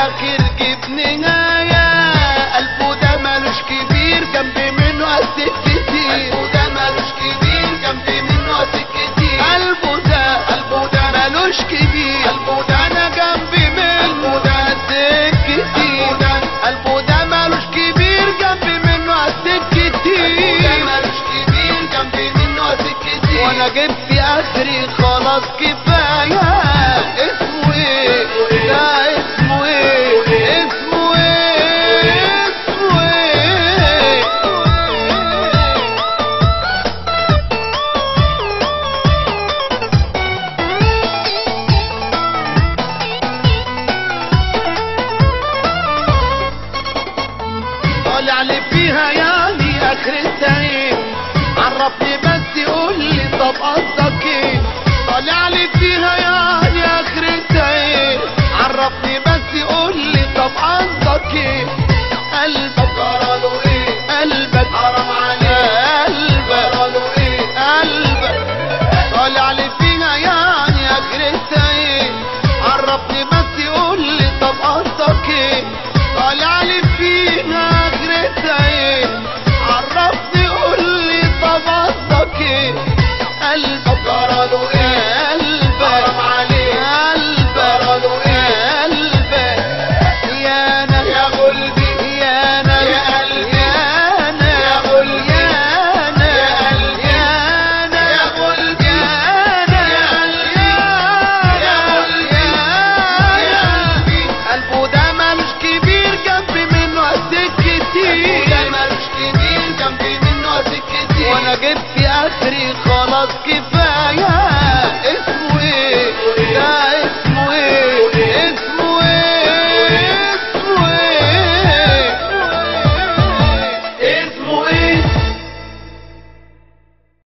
الاخر جيب نهاية قلبه ده ملوش كبير جنب منه قد كتير قلبه ده مالوش كبير جنب منه قد كتير قلبه ده قلبه ده ملوش كبير قلبه ده انا جنبي منه قلبه ده قد كتير قلبه ده قلبه ده ملوش كبير جنبي منه قد قلبه كتير ده مالوش كبير جنب منه قد كتير وانا جبت اخري خلاص كفايه اسمه ايه ده اسمه ايه اسمه ايه اسمه ايه طالع لي فيها يعني اخرتها ايه عرفني بس قول لي طب قصدك ايه طالع لي فيها يعني اخرتها ايه عرفني بس قول لي طب قصدك ايه قلبك جراله ايه قلبك حرام عليه قلبك جراله ايه قلبك طالع لي فيها يعني اخرتها ايه عرفني بس قول لي طب قصدك ايه طالع لي فيها اخرتها ايه عرفني قول لي طب قصدك ايه قلبك جراله ايه قلبك حرام عليه قلبك جراله ايه قلبك يا انا يا قلبي يا انا يا قلبي يا انا يا قلبي يا انا يا قلبي يا انا يا قلبي يا انا يا قلبي يا يا قلبي يا يا قلبي قلبه ده ملوش كبير جنب منه قد قلبه كتير ده مالوش كبير جنب منه قد كتير وانا جبت اخري خلاص كفايه